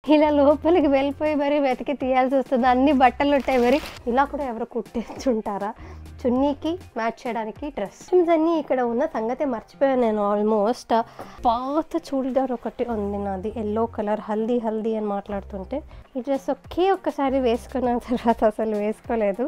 ఇలా లోపలికి వెళ్ళిపోయి మరి వెతికి తీయాల్సి వస్తుంది అన్ని బట్టలు ఉంటాయి మరి ఇలా కూడా ఎవరు కుట్టించుంటారా చున్నీకి మ్యాచ్ చేయడానికి డ్రెస్ అన్నీ ఇక్కడ ఉన్న సంగతి మర్చిపోయాను నేను ఆల్మోస్ట్ పాత చూడిదార్ ఒకటి ఉంది నాది ఎల్లో కలర్ హల్దీ హల్దీ అని మాట్లాడుతుంటే ఈ డ్రెస్ ఒకే ఒక్కసారి వేసుకున్న తర్వాత అసలు వేసుకోలేదు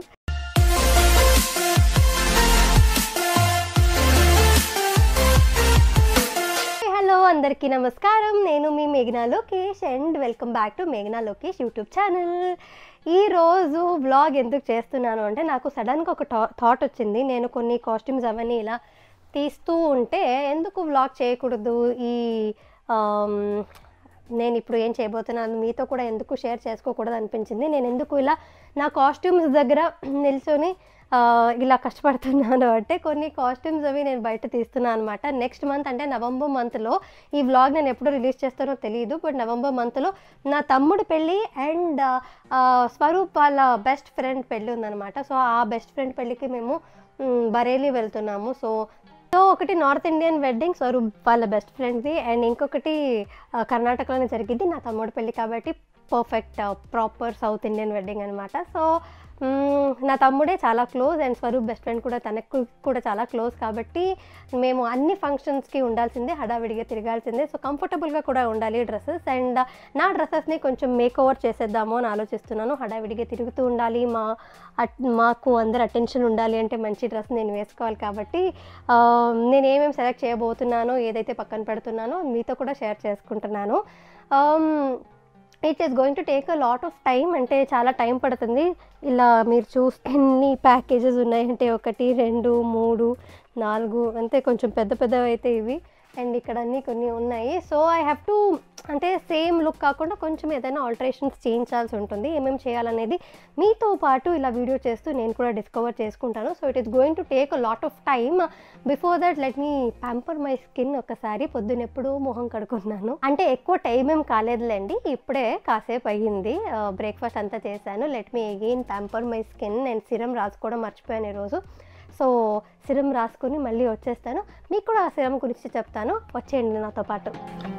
హలో అందరికీ నమస్కారం నేను మీ మేఘనా Lokesh and welcome back to మేఘనా లోకేష్ యూట్యూబ్ ఛానల్ ఈ రోజు వ్లాగ్ ఎందుకు చేస్తున్నాను అంటే నాకు సడన్గా ఒక థాట్ వచ్చింది నేను కొన్ని కాస్ట్యూమ్స్ అవన్నీ ఇలా తీస్తూ ఉంటే ఎందుకు వ్లాగ్ చేయకూడదు ఈ ఆమ్, నేను ఇప్పుడు ఏం చేయబోతున్నాను మీతో కూడా ఎందుకు షేర్ చేసుకోకూడదు అనిపించింది నేను ఎందుకు ఇలా నా కాస్ట్యూమ్స్ దగ్గర నిల్చొని ఆ, ఇలా కష్టపడుతున్నాను అంటే కొన్ని కాస్ట్యూమ్స్ అవి నేను బయట తీస్తున్నాను అనమాట నెక్స్ట్ మంత్ అంటే నవంబర్ మంత్లో ఈ వ్లాగ్ నేను ఎప్పుడు రిలీజ్ చేస్తానో తెలియదు బట్ నవంబర్ మంత్లో నా తమ్ముడు పెళ్ళి అండ్ స్వరూప్ వాళ్ళ బెస్ట్ ఫ్రెండ్ పెళ్ళి ఉందన్నమాట సో ఆ బెస్ట్ ఫ్రెండ్ పెళ్ళికి మేము మ్, బరేలీ వెళ్తున్నాము సో సో ఒకటి నార్త్ ఇండియన్ వెడ్డింగ్ స్వరూప్ వాళ్ళ బెస్ట్ ఫ్రెండ్ది అండ్ ఇంకొకటి ఆ, కర్ణాటకలోనే జరిగింది నా తమ్ముడు పెళ్ళి కాబట్టి perfect proper south Indian wedding అనమాట సో మ్మ్, నా తమ్ముడే చాలా close and Swaroop best friend కూడా తనకు కూడా చాలా క్లోజ్ కాబట్టి మేము అన్ని ఫంక్షన్స్కి ఉండాల్సిందే హడావిడిగా తిరగాల్సిందే సో కంఫర్టబుల్గా కూడా ఉండాలి డ్రెస్సెస్ అండ్ నా డ్రెస్సెస్ని కొంచెం మేక్ ఓవర్ చేసేద్దాము అని ఆలోచిస్తున్నాను హడావిడిగా తిరుగుతూ ఉండాలి మా అట్ మాకు అందరు అటెన్షన్ ఉండాలి అంటే మంచి డ్రెస్ నేను వేసుకోవాలి కాబట్టి ఆ, నేను ఏమేమి సెలెక్ట్ చేయబోతున్నానో ఏదైతే పక్కన పెడుతున్నానో మీతో కూడా షేర్ చేసుకుంటున్నాను it is going to take a lot of time అంటే చాలా టైం పడుతుంది ఇలా మీరు చూస్తే ఎన్ని ప్యాకేజెస్ ఉన్నాయంటే ఒకటి రెండు మూడు నాలుగు అంతే కొంచెం పెద్ద పెద్దవి అయితే ఇవి అండ్ ఇక్కడ అన్నీ కొన్ని ఉన్నాయి సో ఐ హ్యావ్ టు అంటే సేమ్ లుక్ కాకుండా కొంచెం ఏదైనా ఆల్టరేషన్స్ చేయించాల్సి ఉంటుంది ఏమేమి చేయాలనేది మీతో పాటు ఇలా వీడియో చేస్తూ నేను కూడా డిస్కవర్ చేసుకుంటాను so it is going to take a lot of time before that let me pamper my skin ఒకసారి పొద్దునెప్పుడు మొహం కడుకున్నాను అంటే ఎక్కువ టైం ఏం కాలేదులేండి ఇప్పుడే కాసేపు అయ్యింది బ్రేక్ఫాస్ట్ అంతా చేశాను let me again pamper my skin నేను సిరం రాసుకోవడం మర్చిపోయాను ఈరోజు సో సిరం రాసుకుని మళ్ళీ వచ్చేస్తాను మీకు కూడా ఆ సిరం గురించి చెప్తాను వచ్చేయండి నాతో పాటు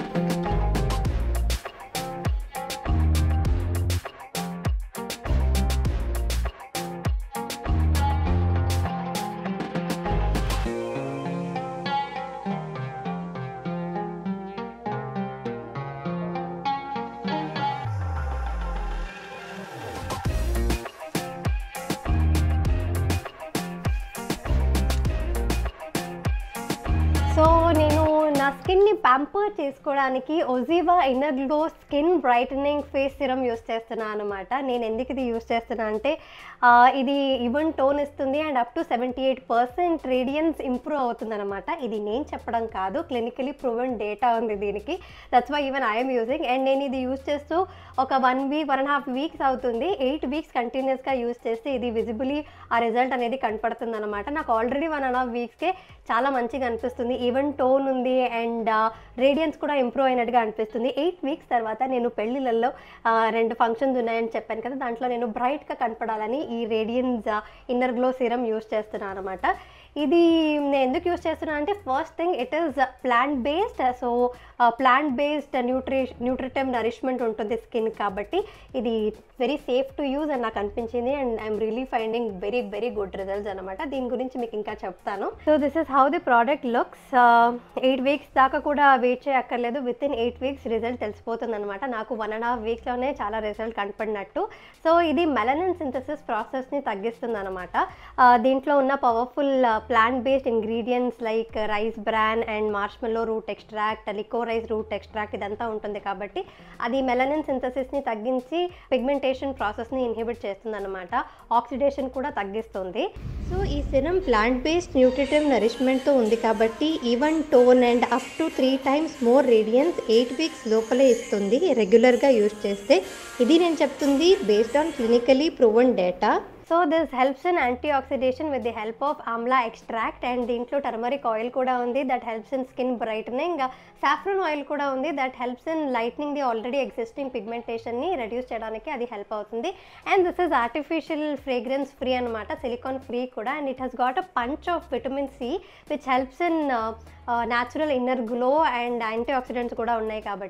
సో నేను నా స్కిన్ని ప్యాంపర్ చేసుకోవడానికి Oziva inner glow skin brightening face serum use చేస్తున్నాను అనమాట నేను ఎందుకు ఇది యూస్ చేస్తున్నా అంటే ఆ, ఇది ఈవెన్ టోన్ ఇస్తుంది and up to seventy eight percent radiance improve అవుతుంది అనమాట ఇది నేను చెప్పడం కాదు క్లినికలీ ప్రూవెన్ డేటా ఉంది దీనికి that's why even I'm using and నేను ఇది యూస్ చేస్తూ ఒక one week one and half weeks అవుతుంది ఎయిట్ వీక్స్ కంటిన్యూస్గా యూస్ చేస్తే ఇది విజిబులీ ఆ రిజల్ట్ అనేది కనపడుతుంది అనమాట నాకు ఆల్రెడీ వన్ అండ్ హాఫ్ వీక్స్కే చాలా మంచిగా అనిపిస్తుంది ఈవెన్ టోన్ ఉంది అండ్ రేడియన్స్ కూడా ఇంప్రూవ్ అయినట్టుగా అనిపిస్తుంది ఎయిట్ వీక్స్ తర్వాత నేను పెళ్ళిళ్ళల్లో ఆ, రెండు ఫంక్షన్స్ ఉన్నాయని చెప్పాను కదా దాంట్లో నేను బ్రైట్గా కనపడాలని ఈ radiance inner glow serum use చేస్తున్నాను అనమాట ఇది నేను ఎందుకు యూస్ చేస్తున్నా అంటే first thing it is plant based so plant based nutri nutritive nourishment ఉంటుంది స్కిన్ కాబట్టి ఇది వెరీ సేఫ్ టు యూజ్ అని నాకు అనిపించింది and I'm really finding very very good results అనమాట దీని గురించి మీకు ఇంకా చెప్తాను so this is how the product looks eight weeks దాకా కూడా వెయిట్ చేయక్కర్లేదు within eight weeks result తెలిసిపోతుంది అనమాట నాకు వన్ అండ్ హాఫ్ వీక్స్లోనే చాలా రిజల్ట్ కనపడినట్టు సో ఇది మెలనిన్ సింథసిస్ ప్రాసెస్ని తగ్గిస్తుంది అనమాట దీంట్లో ఉన్న powerful plant based ingredients like rice bran and marshmallow root extract liquorice root extract ఇదంతా ఉంటుంది కాబట్టి అది మెలనిన్ సింథసిస్ని తగ్గించి పిగ్మెంటేషన్ ప్రాసెస్ని ఇన్హిబిట్ చేస్తుంది అనమాట ఆక్సిడేషన్ కూడా తగ్గిస్తుంది సో ఈ సిరం ప్లాంట్ బేస్డ్ న్యూట్రిటివ్ నరిష్మెంట్తో ఉంది కాబట్టి even tone and up to three times more radiance eight weeks లోపలే ఇస్తుంది రెగ్యులర్గా యూజ్ చేస్తే ఇది నేను చెప్తుంది based on clinically proven data so this helps in antioxidation with the help of amla extract and దీంట్లో టర్మరిక్ ఆయిల్ కూడా ఉంది that helps in skin brightening saffron oil కూడా ఉంది that helps in lightening the already existing పిగ్మెంటేషన్ని reduce చేయడానికి అది help అవుతుంది and this is artificial fragrance free అనమాట silicone free కూడా and it has got a punch of vitamin C which helps in natural inner glow and antioxidants కూడా ఉన్నాయి కాబట్టి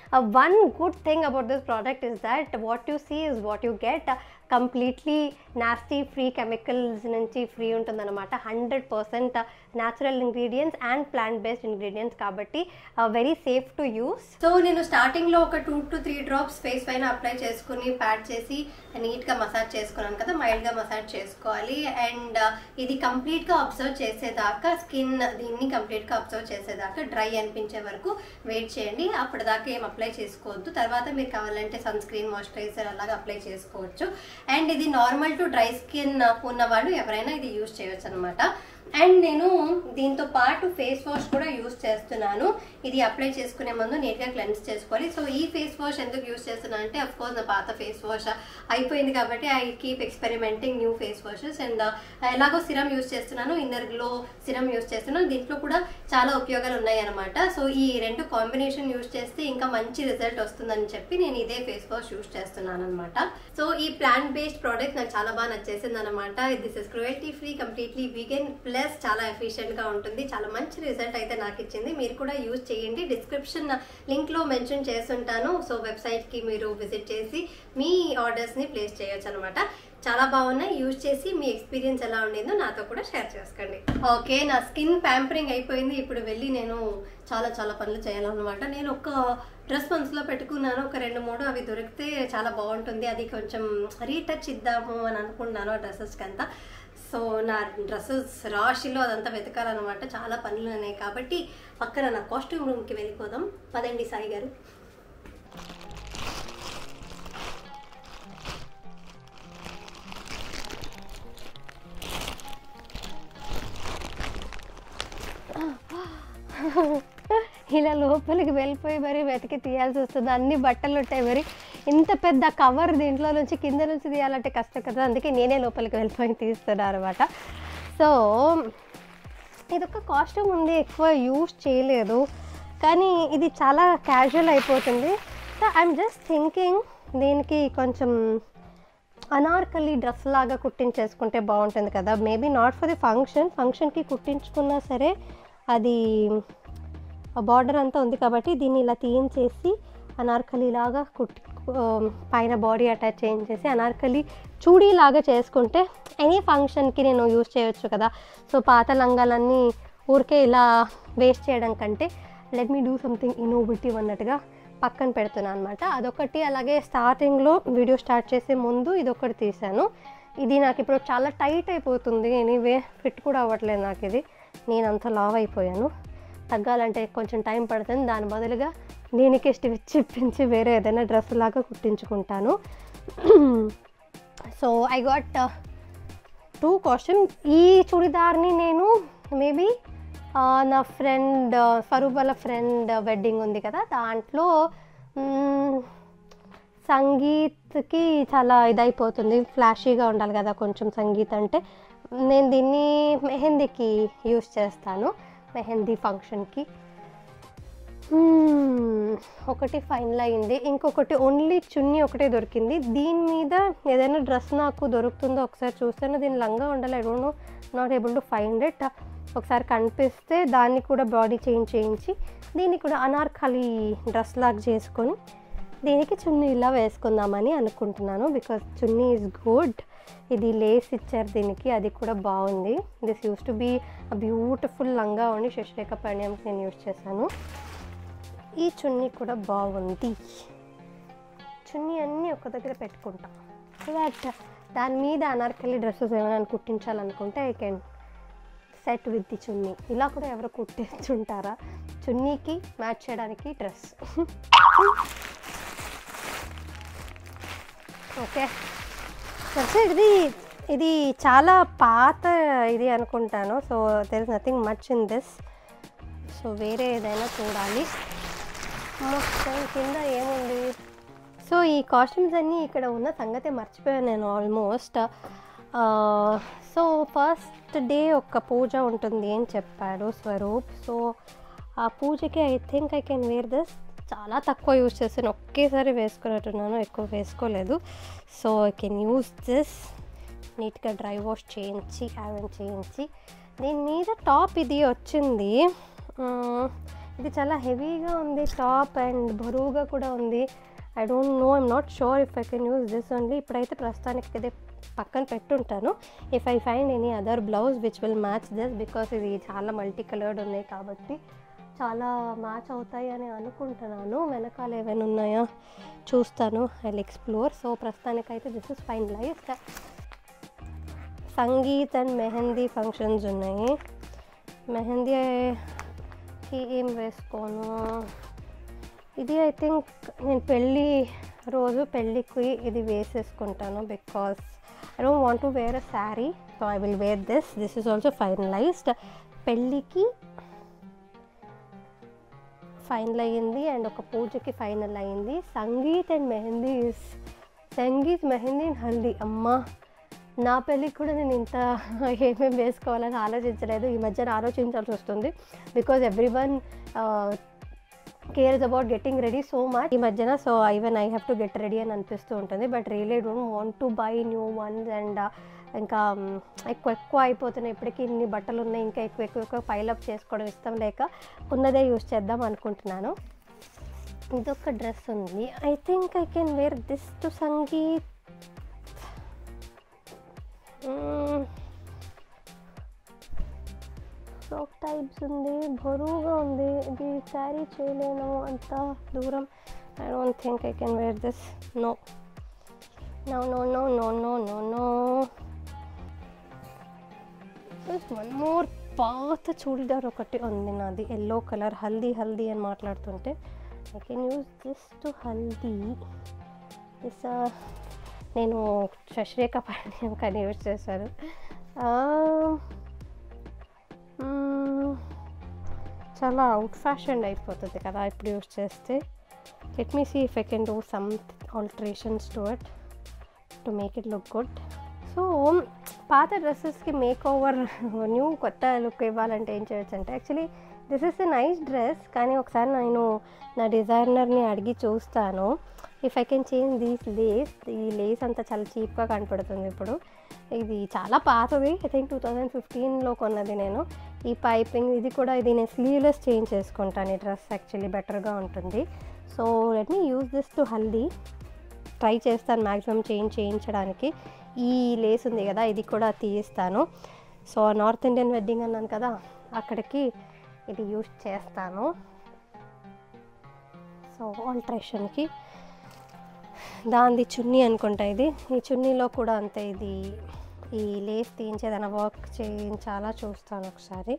one good thing about this product is that what you see is what you get completely nasty free chemicals నుంచి free ఉంటుందన్నమాట hundred percent natural ingredients and plant based ingredients కాబట్టి very safe to use so నేను స్టార్టింగ్లో ఒక two to three drops face పైన apply చేసుకుని pat చేసి నీట్గా మసాజ్ చేసుకున్నాను కదా మైల్డ్గా మసాజ్ చేసుకోవాలి అండ్ ఇది కంప్లీట్గా అబ్జర్వ్ చేసేదాకా స్కిన్ దీన్ని కంప్లీట్గా అబ్జర్వ్ చేసేదాకా డ్రై అనిపించే వరకు వెయిట్ చేయండి అప్పటిదాకా ఏం అప్లై చేసుకోవద్దు తర్వాత మీరు కావాలంటే సన్ స్క్రీన్ మాయిశ్చరైజర్ అలాగా అప్లై చేసుకోవచ్చు అండ్ ఇది నార్మల్ టు డ్రై స్కిన్ ఉన్న వాళ్ళు ఎవరైనా ఇది యూజ్ చేయొచ్చు అనమాట అండ్ నేను దీంతో పాటు ఫేస్ వాష్ కూడా యూస్ చేస్తున్నాను ఇది అప్లై చేసుకునే ముందు నీట్గా క్లెన్స్ చేసుకోవాలి సో ఈ ఫేస్ వాష్ ఎందుకు యూస్ చేస్తున్నాను అంటే అఫ్ కోర్స్ నా పాత ఫేస్ వాష్ అయిపోయింది కాబట్టి I keep experimenting new face washes and ఎలాగో సిరమ్ యూస్ చేస్తున్నాను ఇన్నర్ గ్లో సిరమ్ యూస్ చేస్తున్నాను దీంట్లో కూడా చాలా ఉపయోగాలు ఉన్నాయి అనమాట సో ఈ రెండు కాంబినేషన్ యూస్ చేస్తే ఇంకా మంచి రిజల్ట్ వస్తుందని చెప్పి నేను ఇదే ఫేస్ వాష్ యూస్ చేస్తున్నాను అనమాట సో ఈ ప్లాంట్ బేస్డ్ ప్రోడక్ట్ నాకు చాలా బాగా నచ్చేసింది అనమాట this is cruelty free completely vegan plus చాలా ఎఫిషియెంట్ గా ఉంటుంది చాలా మంచి రిజల్ట్ అయితే నాకు ఇచ్చింది మీరు కూడా యూజ్ చేయండి డిస్క్రిప్షన్ లింక్ లో మెన్షన్ చేస్తుంటాను సో వెబ్సైట్ కి మీరు విజిట్ చేసి మీ ఆర్డర్స్ ని ప్లేస్ చేయొచ్చు అనమాట చాలా బాగున్నాయి యూజ్ చేసి మీ ఎక్స్పీరియన్స్ ఎలా ఉండిందో నాతో కూడా షేర్ చేసుకోండి ఓకే నా స్కిన్ ప్యాంపరింగ్ అయిపోయింది ఇప్పుడు వెళ్ళి నేను చాలా చాలా పనులు చేయాలన్నమాట నేను ఒక డ్రెస్ మనసులో పెట్టుకున్నాను ఒక రెండు మూడు అవి దొరికితే చాలా బాగుంటుంది అది కొంచెం రీటచ్ ఇద్దాము అని అనుకున్నాను ఆ డ్రెస్సెస్కి అంతా సో నా డ్రెస్సెస్ రాశిలో అదంతా వెతకాలన్నమాట చాలా పనులు ఉన్నాయి కాబట్టి పక్కన నా కాస్ట్యూమ్ రూమ్కి వెళ్ళిపోదాం పదండి సాయి గారు ఇలా లోపలికి వెళ్ళిపోయి మరి వెతికి తీయాల్సి వస్తుంది అన్ని బట్టలు ఉంటాయి మరి ఇంత పెద్ద కవర్ దీంట్లో నుంచి కింద నుంచి తీయాలంటే కష్టం కదా అందుకే నేనే లోపలికి వెళ్ళిపోయి తీస్తున్నాను అనమాట సో ఇదొక కాస్ట్యూమ్ ఉంది ఎక్కువ యూస్ చేయలేదు కానీ ఇది చాలా క్యాజువల్ అయిపోతుంది సో ఐఎమ్ జస్ట్ థింకింగ్ దీనికి కొంచెం అనార్కలి డ్రెస్ లాగా కుట్టించేసుకుంటే బాగుంటుంది కదా maybe not for the function ఫంక్షన్కి కుట్టించుకున్నా సరే అది బార్డర్ అంతా ఉంది కాబట్టి దీన్ని ఇలా తీయించేసి అనార్కలి లాగా కుట్టి ఆ, పైన బాడీ అటాచ్ చేయించేసి అనార్కలి చూడీ లాగా చేసుకుంటే ఎనీ ఫంక్షన్కి నేను యూజ్ చేయొచ్చు కదా సో పాత లంగాలన్నీ ఊరికే ఇలా వేస్ట్ చేయడం కంటే let me do something innovative అన్నట్టుగా పక్కన పెడుతున్నాను అనమాట అదొకటి అలాగే స్టార్టింగ్లో వీడియో స్టార్ట్ చేసే ముందు ఇదొకటి తీశాను ఇది నాకు ఇప్పుడు చాలా టైట్ అయిపోతుంది ఎనీవే ఫిట్ కూడా అవ్వట్లేదు నాకు ఇది నేను అంత లావ్ అయిపోయాను తగ్గాలంటే కొంచెం టైం పడుతుంది దాని బదులుగా దీనికి స్టిచ్ ఇప్పించి వేరే ఏదైనా డ్రెస్ లాగా కుట్టించుకుంటాను so I got two costume ఈ చుడిదార్ని నేను మేబీ నా ఫ్రెండ్ ఫరూక్ వాళ్ళ ఫ్రెండ్ వెడ్డింగ్ ఉంది కదా దాంట్లో మ్మ్, సంగీత్కి చాలా ఇదైపోతుంది ఫ్లాషీగా ఉండాలి కదా కొంచెం సంగీత్ అంటే నేను దీన్ని మెహందీకి యూస్ చేస్తాను మెహందీ ఫంక్షన్కి మ్మ్. ఒకటి ఫైనల్ అయింది ఇంకొకటి ఓన్లీ చున్నీ ఒకటే దొరికింది దీని మీద ఏదైనా డ్రెస్ నాకు దొరుకుతుందో ఒకసారి చూస్తాను దీని లంగా ఉండాలి I don't know not able to find it ఒకసారి కనిపిస్తే దాన్ని కూడా బాడీ చేంజ్ చేయించి దీన్ని కూడా అనార్కలి డ్రెస్ లాగా చేసుకొని దీనికి చున్నీ ఇలా వేసుకుందామని అనుకుంటున్నాను బికాస్ చున్నీ ఈజ్ గుడ్ ఇది లేస్ ఇచ్చారు దీనికి అది కూడా బాగుంది this use to be beautiful లంగా ఉండి శశిరేఖ పణ్యంకి నేను యూస్ చేశాను ఈ చున్నీ కూడా బాగుంది చున్నీ అన్నీ ఒక దగ్గర పెట్టుకుంటాం సో దట్ దాని మీద అనార్కలి డ్రెస్సెస్ ఏమైనా కుట్టించాలనుకుంటే I can set with the chunni ఇలా కూడా ఎవరు కుట్టించుంటారా చున్నీకి మ్యాచ్ చేయడానికి డ్రెస్ ఓకే సో ఇది ఇది చాలా పాత ఇది అనుకుంటాను so there is nothing much in this so వేరే ఏదైనా చూడాలి మొత్తం కింద ఏముంది సో ఈ కాస్ట్యూమ్స్ అన్నీ ఇక్కడ ఉన్న సంగతి మర్చిపోయాను నేను ఆల్మోస్ట్ సో ఫస్ట్ డే ఒక పూజ ఉంటుంది అని చెప్పాడు స్వరూప్ సో ఆ పూజకి I think I can wear this చాలా తక్కువ యూజ్ చేస్తాను ఒకేసారి వేసుకున్నట్టున్నాను ఎక్కువ వేసుకోలేదు so I can use this నీట్గా డ్రై వాష్ చేయించి ఐరన్ చేయించి దీని మీద టాప్ ఇది వచ్చింది మ్మ్, ఇది చాలా హెవీగా ఉంది టాప్ అండ్ బరువుగా కూడా ఉంది I don't know I'm not sure if I can use this only ఇప్పుడైతే ప్రస్తుతానికి ఇదే పక్కన పెట్టుంటాను if I find any other blouse which will match this because ఇది చాలా మల్టీ కలర్డ్ ఉన్నాయి కాబట్టి చాలా మ్యాచ్ అవుతాయి అని అనుకుంటున్నాను వెనకాల ఏమైనా ఉన్నాయా చూస్తాను ఐ ఎక్స్ప్లోర్ సో ప్రస్తుతానికైతే this is finalized sangeet and mehndi functions ఉన్నాయి మెహందీకి ఏం వేసుకోను ఇది ఐ థింక్ నేను పెళ్ళి రోజు పెళ్ళికి ఇది వేసేసుకుంటాను because I don't want to wear a sari so I will wear this this is also finalized పెళ్ళికి ఫైనల్ అయ్యింది అండ్ ఒక పూజకి ఫైనల్ అయ్యింది sangeet and mehndi is sangeet mehndi and haldi అమ్మ నా పెళ్ళికి కూడా నేను ఇంత ఏమేమి వేసుకోవాలని ఆలోచించలేదు ఈ మధ్యన ఆలోచించాల్సి వస్తుంది because everyone cares about getting ready so much ఈ మధ్యన so even I have to get ready అని అనిపిస్తూ ఉంటుంది but really don't want to buy new ones and ఇంకా మ్, ఎక్కువ ఎక్కువ అయిపోతున్నాయి ఇప్పటికీ ఇన్ని బట్టలు ఉన్నాయి ఇంకా ఎక్కువ ఎక్కువ ఎక్కువ పైలప్ చేసుకోవడం ఇష్టం లేక ఉన్నదే యూస్ చేద్దాం అనుకుంటున్నాను ఇదొక డ్రెస్ ఉంది I think I can wear this to sangeet frock types ఉంది బరువుగా ఉంది ఇది క్యారీ చేయలేను అంత దూరం I don't think I can wear this no no no no no no no no just one more పాత చూడిదార్ ఒకటి ఉంది నాది ఎల్లో కలర్ హల్దీ హల్దీ అని మాట్లాడుతుంటే I can use this to haldi this నేను శశిరేఖ పాండ్యం కానీ యూజ్ చేశాను మ్మ్. చాలా అవుట్ ఫ్యాషన్ అయిపోతుంది కదా ఇప్పుడు యూస్ చేస్తే let me see if I can do some alterations to it to make it look good so పాత డ్రెస్సెస్కి మేక్ ఓవర్ న్యూ కొత్త లుక్ ఇవ్వాలంటే ఏం చేయొచ్చు అంటే actually this is a nice dress కానీ ఒకసారి నేను నా డిజైనర్ని అడిగి చూస్తాను if I can change these lace ఈ లేస్ అంతా చాలా చీప్గా కనపడుతుంది ఇప్పుడు ఇది చాలా పాతది ఐ థింక్ టూ థౌజండ్ ఫిఫ్టీన్లో కొన్నది నేను ఈ పైపింగ్ ఇది కూడా ఇది నేను స్లీవ్లెస్ చేంజ్ చేసుకుంటాను ఈ డ్రెస్ యాక్చువల్లీ బెటర్గా ఉంటుంది so let me use this to haldi try చేస్తాను మ్యాక్సిమం చేంజ్ చేయించడానికి ఈ లేస్ ఉంది కదా ఇది కూడా తీయిస్తాను సో నార్త్ ఇండియన్ వెడ్డింగ్ అన్నాను కదా అక్కడికి ఇది యూస్ చేస్తాను సో ఆల్ట్రేషన్కి దానిది చున్నీ అనుకుంటా ఇది ఈ చున్నీలో కూడా అంతే ఇది ఈ లేస్ తీయించేదైనా వర్క్ చేయించాలా చూస్తాను ఒకసారి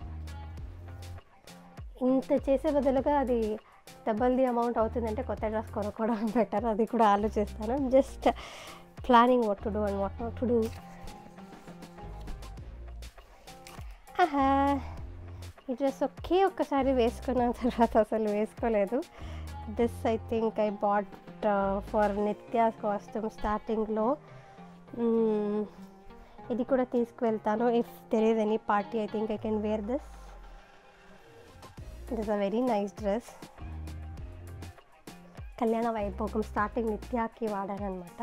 ఇంత చేసే బదులుగా అది డబల్ ది అమౌంట్ అవుతుందంటే కొత్త డ్రెస్ కొనుక్కోవడం బెటర్ అది కూడా ఆలోచిస్తాను just planning what to do and what not to do ఆహా ఈ డ్రెస్ ఒకే ఒక్కసారి వేసుకున్న తర్వాత అసలు వేసుకోలేదు this I think I bought for Nithya costume స్టార్టింగ్లో ఇది కూడా తీసుకువెళ్తాను if there is any party I think I can wear this it is a very nice dress Kalyana Vaibhogam starting నిత్యాకి వాడాను అనమాట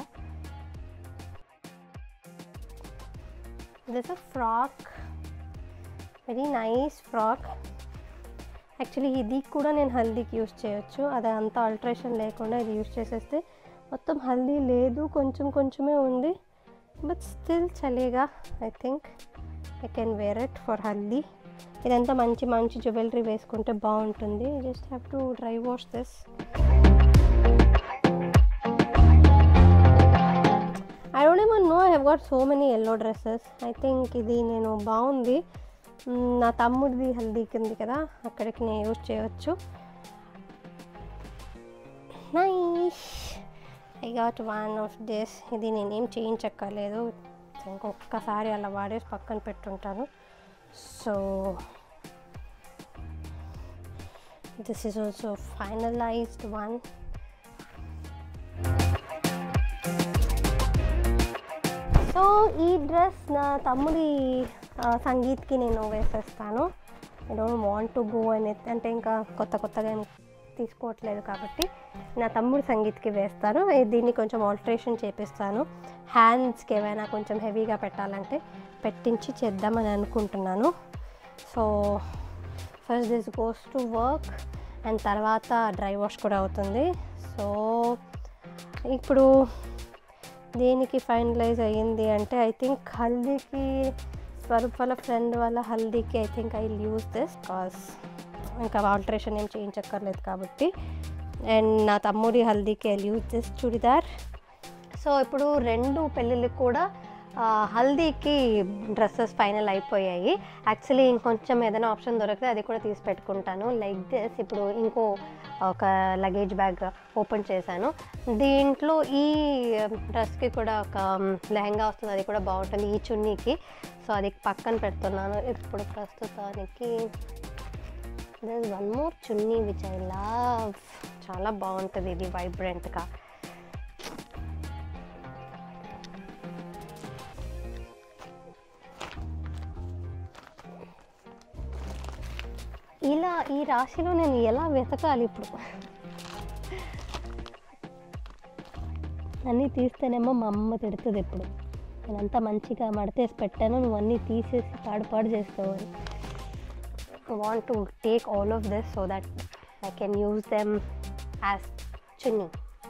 this a frock very nice frock actually ఇది కూడా నేను హల్దీకి యూస్ చేయొచ్చు అది అంత ఆల్ట్రేషన్ లేకుండా ఇది యూస్ చేసేస్తే మొత్తం హల్దీ లేదు కొంచెం కొంచెమే ఉంది బట్ స్టిల్ చలిగా I think I can wear it for haldi ఇదంతా మంచి మంచి జ్యువెలరీ వేసుకుంటే బాగుంటుంది just have to dry wash this I don't even know I have got so many yellow dresses I think ఇది నేను బాగుంది మ్, నా తమ్ముడిది హల్దీకి ఉంది కదా అక్కడికి నేను యూజ్ చేయవచ్చు nice I got one of this ఇది నేనేం చేయించక్కర్లేదు ఇంకొకసారి అలా వాడేసి పక్కన పెట్టుంటాను so this is also finalized one so ఈ డ్రెస్ నా తమ్ముడి ఆ, సంగీత్కి నేను వేసేస్తాను I don't want to go అని అంటే ఇంకా కొత్త కొత్తగా ఏం తీసుకోవట్లేదు కాబట్టి నా తమ్ముడి సంగీత్కి వేస్తాను ఏ- దీన్ని కొంచెం ఆల్టరేషన్ చేపిస్తాను హ్యాండ్స్కి ఏమైనా కొంచెం హెవీగా పెట్టాలంటే పెట్టించి చేద్దామని అనుకుంటున్నాను so so first this goes to work and తర్వాత డ్రై వాష్ కూడా అవుతుంది సో ఇప్పుడు దేనికి ఫైనలైజ్ అయ్యింది అంటే ఐ థింక్ హల్దీకి స్వరూప్ వాళ్ళ ఫ్రెండ్ వాళ్ళ హల్దీకి I think I use this cause ఇంకా ఆల్టరేషన్ ఏం చేయించక్కర్లేదు కాబట్టి అండ్ నా తమ్ముడి హల్దీకి I use this churidar so ఇప్పుడు రెండు పెళ్ళిళ్ళకి కూడా ఆ, హల్దీకి డ్రెస్సెస్ ఫైనల్ అయిపోయాయి యాక్చువల్లీ ఇంకొంచెం ఏదైనా ఆప్షన్ దొరికితే అది కూడా తీసి పెట్టుకుంటాను లైక్ దిస్ ఇప్పుడు ఇంకో ఒక లగేజ్ బ్యాగ్ ఓపెన్ చేశాను దీంట్లో ఈ డ్రెస్కి కూడా ఒక లెహంగా వస్తుంది అది కూడా బాగుంటుంది ఈ చున్నీకి సో అది పక్కన పెడుతున్నాను ఇప్పుడు ప్రస్తుతానికి there one more chunni which I love చాలా బాగుంటుంది ఇది వైబ్రెంట్గా ఇలా ఈ రాశిలో నేను ఎలా వెతకాలి ఇప్పుడు అన్నీ తీస్తేనేమో మా అమ్మ తిడుతుంది ఎప్పుడు నేను అంతా మంచిగా మడతేసి పెట్టాను నువ్వు అన్నీ తీసేసి పాడు పాడు చేస్తావు అని want to take all of this so that I can use them as chunni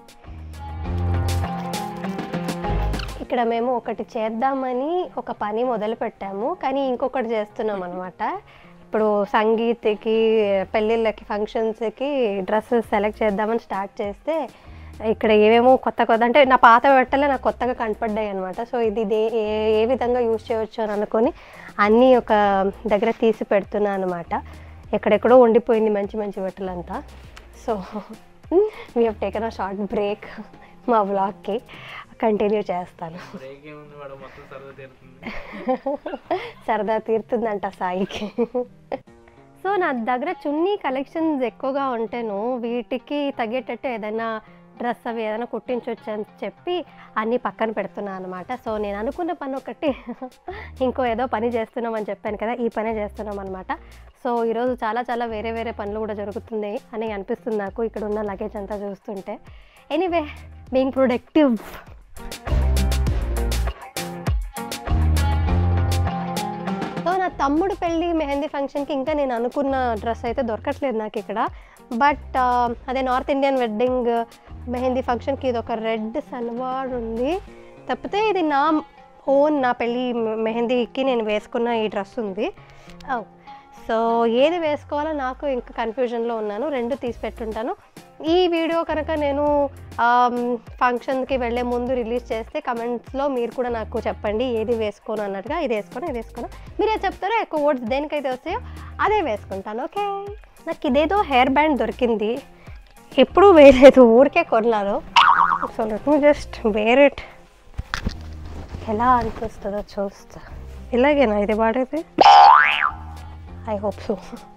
ఇక్కడ మేము ఒకటి చేద్దామని ఒక పని మొదలు పెట్టాము కానీ ఇంకొకటి చేస్తున్నాం అనమాట ఇప్పుడు సంగీత్కి పెళ్ళిళ్ళకి ఫంక్షన్స్కి డ్రెస్సెస్ సెలెక్ట్ చేద్దామని స్టార్ట్ చేస్తే ఇక్కడ ఏమేమో కొత్త కొత్త అంటే నా పాత బట్టలే నాకు కొత్తగా కనపడ్డాయి అనమాట సో ఇది ఇదే ఏ ఏ విధంగా యూజ్ చేయవచ్చు అని అనుకొని అన్నీ ఒక దగ్గర తీసి పెడుతున్నా అనమాట ఎక్కడెక్కడో ఉండిపోయింది మంచి మంచి బట్టలంతా so we have taken a short break మా వ్లాగ్కి కంటిన్యూ చేస్తాను బ్రేక్ ఏముంది వాడు మొత్తం సరదా తీరుతుంది సరదా తీరుతుందంట సాయికి సో నా దగ్గర చున్నీ కలెక్షన్స్ ఎక్కువగా ఉంటేను వీటికి తగ్గేటట్టు ఏదైనా డ్రెస్ అవి ఏదైనా కుట్టించవచ్చు అని చెప్పి అన్నీ పక్కన పెడుతున్నాను అనమాట సో నేను అనుకున్న పని ఒకటి ఇంకో ఏదో పని చేస్తున్నామని చెప్పాను కదా ఈ పనే చేస్తున్నాం అనమాట సో ఈరోజు చాలా చాలా వేరే వేరే పనులు కూడా జరుగుతుంది అని అనిపిస్తుంది నాకు ఇక్కడ ఉన్న లగేజ్ అంతా చూస్తుంటే ఎనీవే బీయింగ్ ప్రొడక్టివ్ సో నా తమ్ముడు పెళ్ళి మెహందీ ఫంక్షన్కి ఇంకా నేను అనుకున్న డ్రెస్ అయితే దొరకట్లేదు నాకు ఇక్కడ బట్ అదే నార్త్ ఇండియన్ వెడ్డింగ్ మెహందీ ఫంక్షన్కి ఇది ఒక రెడ్ సల్వార్ ఉంది తప్పితే ఇది నా ఓన్ నా పెళ్ళి మెహందీకి నేను వేసుకున్న ఈ డ్రెస్ ఉంది సో ఏది వేసుకోవాలో నాకు ఇంకా కన్ఫ్యూజన్లో ఉన్నాను రెండు తీసి పెట్టుంటాను ఈ వీడియో కనుక నేను ఫంక్షన్కి వెళ్ళే ముందు రిలీజ్ చేస్తే కమెంట్స్లో మీరు కూడా నాకు చెప్పండి ఏది వేసుకోను అన్నట్టుగా ఇది వేసుకోను ఇది వేసుకోను మీరే చెప్తారో ఎక్కువ ఓట్స్ దేనికైతే వస్తాయో అదే వేసుకుంటాను ఓకే నాకు ఇదేదో హెయిర్ బ్యాండ్ దొరికింది ఎప్పుడూ వేయలేదు ఊరికే కొన్నాను so let me just wear it ఎలా అనిపిస్తుందో చూస్తా ఇలాగేనా ఇది వాడేది ఐ హోప్ సో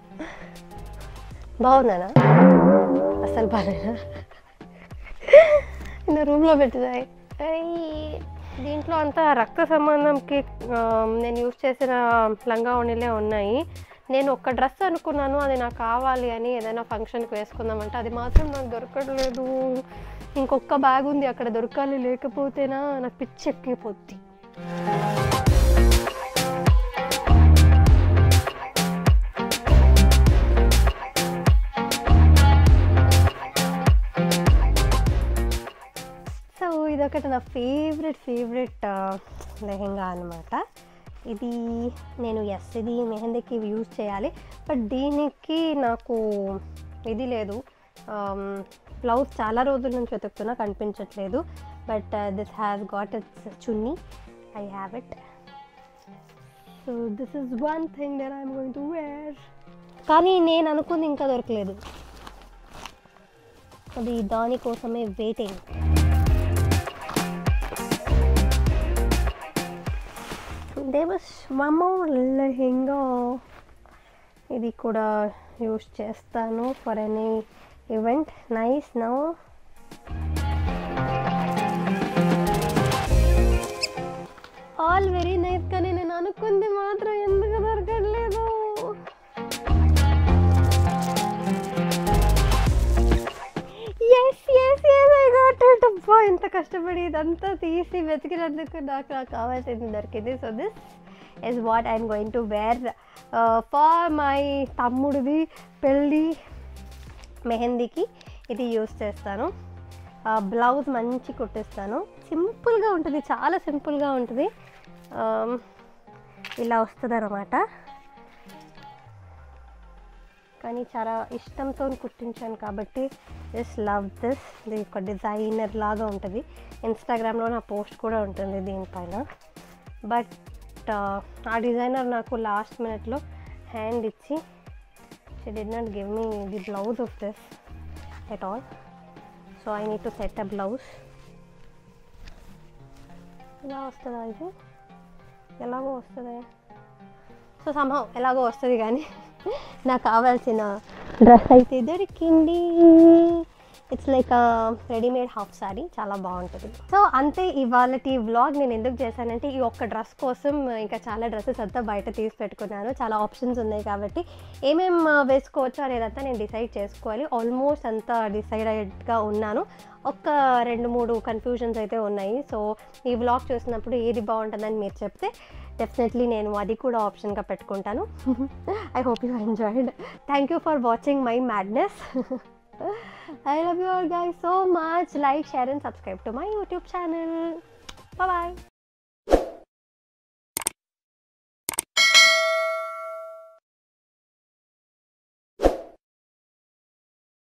బాగుందనా అసలు బాగాలేనా నా రూమ్లో పెట్టినాయి దీంట్లో అంతా రక్త సంబంధంకి ఆ, నేను యూజ్ చేసిన లంగా ఓణిలే ఉన్నాయి నేను ఒక డ్రెస్ అనుకున్నాను అది నాకు కావాలి అని ఏదైనా ఫంక్షన్కి వేసుకుందామంటే అది మాత్రం నాకు దొరకట్లేదు ఇంకొక బ్యాగ్ ఉంది అక్కడ దొరకాలి లేకపోతేనా నాకు పిచ్చి ఎక్కిపోద్ది సో ఇదొకటి నా ఫేవరెట్ ఫేవరెట్ లెహెంగా అనమాట ఇది నేను ఎస్ ఇది మెహందీకి యూజ్ చేయాలి బట్ దీనికి నాకు ఇది లేదు బ్లౌజ్ చాలా రోజుల నుంచి వెతుకుతున్నా కనిపించట్లేదు but this has got its chunni I have it so this is one thing there I'm going to wear కానీ నేను అనుకుంది ఇంకా దొరకలేదు అది దానికోసమే waiting there was one more lehenga ఇది కూడా యూస్ చేస్తాను for any event nice no all very nice కానీ నేను అనుకుంది మాత్రం ఎందుకు దొరకట్లేదు yes yes yes I got it అబ్బా ఎంత కష్టపడి ఇదంతా తీసి వెతికినందుకు నాకు నాకు కావాల్సింది దొరికింది so this is what I'm going to wear for my తమ్ముడిది పెళ్ళి మెహందీకి ఇది యూస్ చేస్తాను బ్లౌజ్ మంచి కుట్టిస్తాను సింపుల్గా ఉంటుంది చాలా సింపుల్గా ఉంటుంది Um, ఇలా వస్తుంది అనమాట కానీ చాలా ఇష్టంతో కుట్టించాను కాబట్టి జస్ట్ లవ్ దిస్ ఇది ఒక డిజైనర్ లాగా ఉంటుంది ఇన్స్టాగ్రామ్లో నా పోస్ట్ కూడా ఉంటుంది దీనిపైన బట్ ఆ డిజైనర్ నాకు లాస్ట్ మినిట్లో హ్యాండ్ ఇచ్చి she did not give me the blouse of this at all so I need to set a blouse ఇలా వస్తుందా ఇది ఎలాగో వస్తుంది సో సంభవం ఎలాగో వస్తుంది కానీ నాకు కావాల్సిన డ్రెస్ అయితే దొరికింది it's like readymade half sari చాలా బాగుంటుంది సో అంతే ఇవాళ వ్లాగ్ నేను ఎందుకు చేశానంటే ఈ ఒక్క డ్రెస్ కోసం ఇంకా చాలా డ్రెస్సెస్ అంతా బయట తీసి పెట్టుకున్నాను చాలా ఆప్షన్స్ ఉన్నాయి కాబట్టి ఏమేం వేసుకోవచ్చు అనేదంతా నేను డిసైడ్ చేసుకోవాలి ఆల్మోస్ట్ అంతా డిసైడెడ్గా ఉన్నాను ఒక్క రెండు మూడు కన్ఫ్యూజన్స్ అయితే ఉన్నాయి సో ఈ వ్లాగ్ చూసినప్పుడు ఏది బాగుంటుందని మీరు చెప్తే డెఫినెట్లీ నేను అది కూడా ఆప్షన్గా పెట్టుకుంటాను I hope you enjoyed thank you for watching my madness I love you all guys so much. Like, share and subscribe to my YouTube channel. Bye bye.